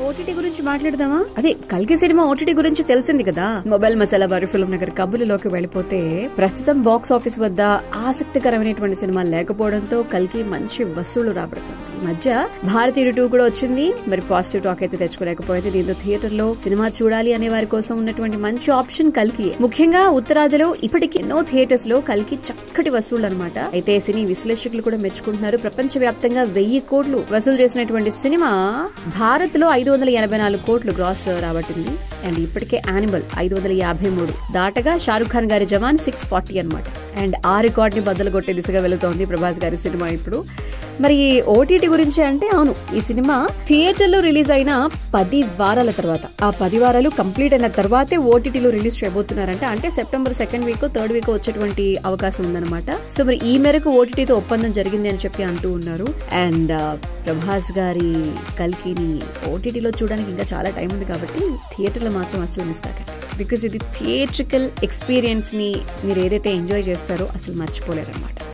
OTT గురించి మాట్లాడదామా అదే కల్కి సినిమా ఓటీటీ గురించి తెలిసింది కదా మొబైల్ మసాలా బారి ఫిల్మ్ నగర్ కబులులోకి వెళ్ళిపోతే ప్రస్తుతం బాక్స్ ఆఫీస్ వద్ద ఆసక్తికరమైనటువంటి సినిమా లేకపోవడంతో కల్కి మంచి వసూళ్లు రాబడుతుంది ఈ మధ్య భారతీయుడు టూ కూడా వచ్చింది మరి పాజిటివ్ టాక్ అయితే తెచ్చుకోలేకపోయింది దీంతో థియేటర్ లో సినిమా చూడాలి అనే వారి కోసం ఉన్నటువంటి మంచి ఆప్షన్ కల్కి ముఖ్యంగా ఉత్తరాదిలో ఇప్పటికి ఎన్నో థియేటర్స్ లో కల్కి చక్కటి వసూళ్లు అనమాట అయితే సినీ విశ్లేషకులు కూడా మెచ్చుకుంటున్నారు ప్రపంచ వ్యాప్తంగా వెయ్యి కోట్లు వసూలు చేసినటువంటి సినిమా భారత్ లో ఐదు వందల ఎనభై నాలుగు కోట్లు గ్రాస్ రాబట్టింది అండ్ ఇప్పటికే యానిమల్ ఐదు వందల యాభై మూడు దాటగా షారుఖ్ ఖాన్ గారి జవాన్ సిక్స్ ఫార్టీ అనమాట అండ్ ఆ రికార్డ్ ని బద్దలు కొట్టే దిశగా వెళుతోంది ప్రభాస్ గారి సినిమా ఇప్పుడు మరి ఓటీటీ గురించి అంటే అవును ఈ సినిమా థియేటర్ లో రిలీజ్ అయిన పది వారాల తర్వాత ఆ పది వారాలు కంప్లీట్ అయిన తర్వాతే ఓటీటీలో రిలీజ్ చేయబోతున్నారంట అంటే September second week third week వచ్చేటువంటి అవకాశం ఉందన్నమాట సో మరి ఈ మేరకు ఓటీటీతో ఒప్పందం జరిగింది అని చెప్పి అంటూ ఉన్నారు అండ్ ప్రభాస్ గారి కల్కిని ఓటీటీలో చూడడానికి ఇంకా చాలా టైం ఉంది కాబట్టి థియేటర్లో మాత్రం అసలు మిస్ కాకండి బికాస్ ఇది థియేట్రికల్ ఎక్స్పీరియన్స్ ని మీరు ఏదైతే ఎంజాయ్ చేస్తారో అసలు మర్చిపోలేరన్నమాట